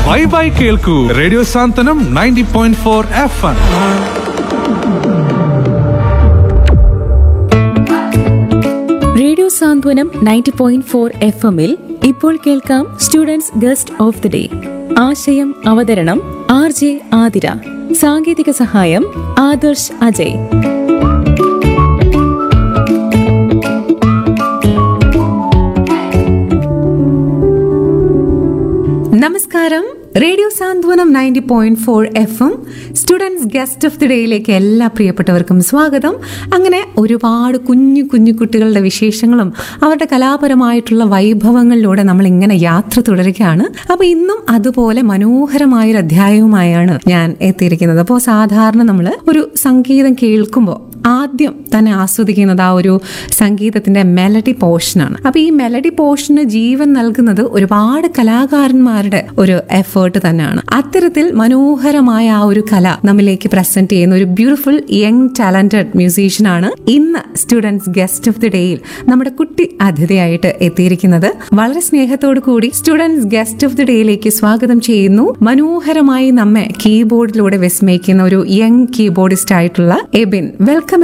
by bye കേൾക്കൂ radio Santhwanam ninety point four F M radio Santhwanam ninety point four F എമ്മിൽ ഇപ്പോൾ കേൾക്കാം students guest of the day ആശയം അവതരണം ആർ ജെ ആതിര സാങ്കേതിക സഹായം ആദർശ് അജയ് നമസ്കാരം radio Santhwanam ninety point four F M students guest of the ഡേയിലേക്ക് എല്ലാ പ്രിയപ്പെട്ടവർക്കും സ്വാഗതം അങ്ങനെ ഒരുപാട് കുഞ്ഞു കുഞ്ഞു കുട്ടികളുടെ വിശേഷങ്ങളും അവരുടെ കലാപരമായിട്ടുള്ള വൈഭവങ്ങളിലൂടെ നമ്മൾ ഇങ്ങനെ യാത്ര തുടരുകയാണ് അപ്പൊ ഇന്നും അതുപോലെ മനോഹരമായൊരു അധ്യായവുമായാണ് ഞാൻ എത്തിയിരിക്കുന്നത് അപ്പോൾ സാധാരണ നമ്മൾ ഒരു സംഗീതം കേൾക്കുമ്പോൾ ആദ്യം തന്നെ ആസ്വദിക്കുന്നത് ആ ഒരു സംഗീതത്തിന്റെ മെലഡി പോർഷനാണ് അപ്പൊ ഈ മെലഡി പോർഷന് ജീവൻ നൽകുന്നത് ഒരുപാട് കലാകാരന്മാരുടെ ഒരു എഫേർട്ട് തന്നെയാണ് അത്തരത്തിൽ മനോഹരമായ ആ ഒരു കല നമ്മിലേക്ക് പ്രസന്റ് ചെയ്യുന്ന ഒരു ബ്യൂട്ടിഫുൾ യങ് ടാലന്റഡ് മ്യൂസീഷ്യനാണ് ഇന്ന് സ്റ്റുഡൻസ് ഗസ്റ്റ് ഓഫ് ദി ഡേയിൽ നമ്മുടെ കുട്ടി അതിഥിയായിട്ട് എത്തിയിരിക്കുന്നത് വളരെ സ്നേഹത്തോടു കൂടി സ്റ്റുഡൻസ് ഗസ്റ്റ് ഓഫ് ദി ഡേയിലേക്ക് സ്വാഗതം ചെയ്യുന്നു മനോഹരമായി നമ്മെ കീബോർഡിലൂടെ വിസ്മയിക്കുന്ന ഒരു യങ് കീബോർഡിസ്റ്റ് ആയിട്ടുള്ള എബിൻ വെൽക്കം